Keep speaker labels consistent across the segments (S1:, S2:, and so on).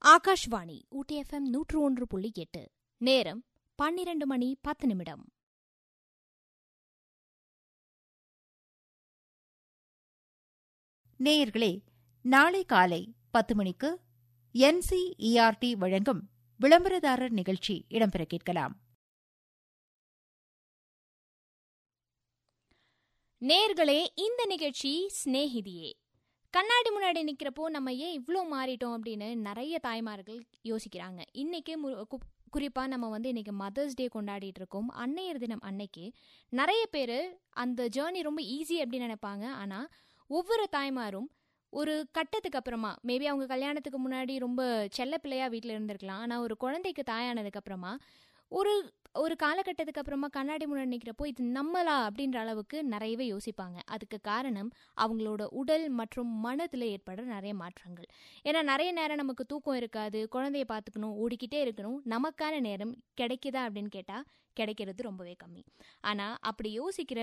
S1: ஆகாஷ்வாணி ஊட்டி FM நூற்று ஒன்று புள்ளி எட்டு நேரம் பன்னிரண்டு மணி பத்து நிமிடம்
S2: நேயர்களே நாளை காலை பத்து மணிக்கு என்சிஇஆர்டி வழங்கும் விளம்பரதாரர் நிகழ்ச்சி இடம்பெற கேட்கலாம்
S1: நேர்களே இந்த நிகழ்ச்சி ஸ்நேகிதியே கண்ணாடி முன்னாடி நிற்கிறப்போ நம்ம ஏன் இவ்வளோ மாறிட்டோம் அப்படின்னு நிறைய தாய்மார்கள் யோசிக்கிறாங்க இன்னைக்கு குறிப்பாக நம்ம வந்து இன்னைக்கு மதர்ஸ் டே கொண்டாடிட்டு இருக்கோம் அன்னையர் தினம் அன்னைக்கு நிறைய பேர் அந்த ஜேர்னி ரொம்ப ஈஸி அப்படின்னு நினைப்பாங்க ஆனால் ஒவ்வொரு தாய்மாரும் ஒரு கட்டத்துக்கு அப்புறமா மேபி அவங்க கல்யாணத்துக்கு முன்னாடி ரொம்ப செல்ல பிள்ளையா வீட்டில் இருந்திருக்கலாம் ஆனால் ஒரு குழந்தைக்கு தாயானதுக்கு அப்புறமா ஒரு ஒரு காலகட்டத்துக்கு அப்புறமா கண்ணாடி முன்னாடி நிற்கிறப்போ இது நம்மளா அப்படின்ற அளவுக்கு நிறையவே யோசிப்பாங்க அதுக்கு காரணம் அவங்களோட உடல் மற்றும் மனத்தில் ஏற்படுற நிறைய மாற்றங்கள் ஏன்னா நிறைய நேரம் நமக்கு தூக்கம் இருக்காது குழந்தைய பார்த்துக்கணும் ஓடிக்கிட்டே இருக்கணும் நமக்கான நேரம் கிடைக்குதா அப்படின்னு கேட்டால் கிடைக்கிறது ரொம்பவே கம்மி ஆனால் அப்படி யோசிக்கிற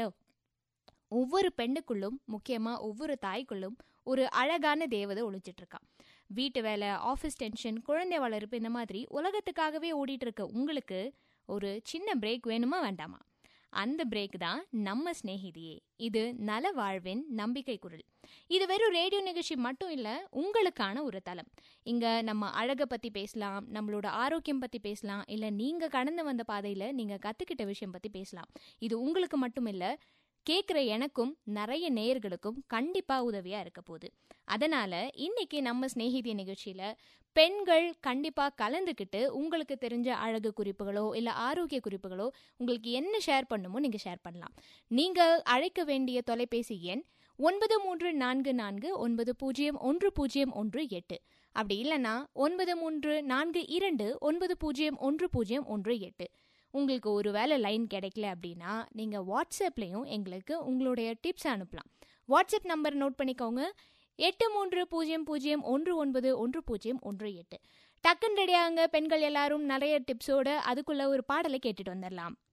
S1: ஒவ்வொரு பெண்ணுக்குள்ளும் முக்கியமாக ஒவ்வொரு தாய்க்குள்ளும் ஒரு அழகான தேவதை ஒழிச்சிட்டு இருக்கா வீட்டு வேலை ஆஃபீஸ் டென்ஷன் குழந்தை வளர்ப்பு இந்த மாதிரி உலகத்துக்காகவே ஓடிட்டு இருக்க உங்களுக்கு ஒரு சின்ன பிரேக் வேணுமா வேண்டாமா அந்த பிரேக் தான் நம்ம ஸ்நேகிதியே இது நல வாழ்வின் நம்பிக்கை குரல் இது வெறும் ரேடியோ நிகழ்ச்சி மட்டும் இல்லை உங்களுக்கான ஒரு தளம் இங்கே நம்ம அழகை பற்றி பேசலாம் நம்மளோட ஆரோக்கியம் பற்றி பேசலாம் இல்லை நீங்கள் கடந்து வந்த பாதையில் நீங்கள் கற்றுக்கிட்ட விஷயம் பற்றி பேசலாம் இது உங்களுக்கு மட்டும் இல்லை கேட்குற எனக்கும் நிறைய நேயர்களுக்கும் கண்டிப்பாக உதவியாக இருக்க போகுது அதனால் இன்னைக்கு நம்ம ஸ்நேகிதிய நிகழ்ச்சியில் பெண்கள் கண்டிப்பாக கலந்துக்கிட்டு உங்களுக்கு தெரிஞ்ச அழகு குறிப்புகளோ இல்லை ஆரோக்கிய குறிப்புகளோ உங்களுக்கு என்ன ஷேர் பண்ணுமோ நீங்கள் ஷேர் பண்ணலாம் நீங்கள் அழைக்க வேண்டிய தொலைபேசி எண் ஒன்பது மூன்று நான்கு நான்கு ஒன்பது பூஜ்ஜியம் ஒன்று பூஜ்ஜியம் ஒன்று எட்டு அப்படி இல்லைன்னா ஒன்பது மூன்று நான்கு இரண்டு ஒன்பது பூஜ்ஜியம் ஒன்று பூஜ்ஜியம் ஒன்று எட்டு உங்களுக்கு ஒரு வேளை லைன் கிடைக்கல அப்படின்னா நீங்கள் வாட்ஸ்அப்லேயும் எங்களுக்கு உங்களுடைய டிப்ஸ் அனுப்பலாம் வாட்ஸ்அப் நம்பர் நோட் பண்ணிக்கோங்க எட்டு மூன்று பூஜ்ஜியம் பூஜ்ஜியம் ஒன்று ஒன்பது ஒன்று பூஜ்ஜியம் ஒன்று எட்டு டக்குன்னு ரெடியாங்க பெண்கள் எல்லாரும் நிறைய டிப்ஸோட அதுக்குள்ள ஒரு பாடலை கேட்டுட்டு வந்துடலாம்